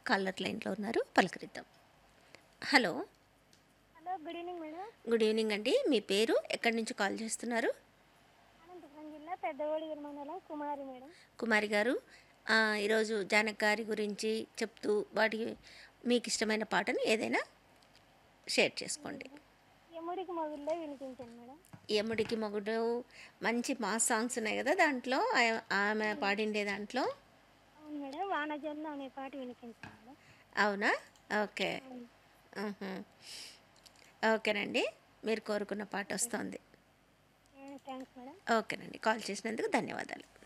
Caller లైన్లో ఉన్నారు పలకరిద్దాం hello hello good evening madam good evening అండి మీ పేరు ఎక్కడి నుంచి కాల్ చేస్తున్నారు అనంతపురం జిల్లా పెద్దగోడిగిరి మండలం కుమారి మేడం కుమారి గారు ఆ, ఈరోజు జానక్ గారి గురించి చెప్తూ వాటి మీకు ఇష్టమైన పాటను ఏదైనా షేర్ చేసుకోండి యముడికి మొగుల్లో వినిపించాను మేడం యముడికి మొగుడు మంచి మాస్ సాంగ్స్ ఉన్నాయి కదా దాంట్లో ఆ- ఆమె పాడిండే దాంట్లో అవును మేడం వానజల్లు అనే పాట వినిపించాను మేడం అవునా ఓకే మ్హూ. ఓకేనండి మీరు కోరుకున్న పాట వస్తుంది థ్యాంక్స్ మేడం ఓకేనండి కాల్ చేసినందుకు ధన్యవాదాలు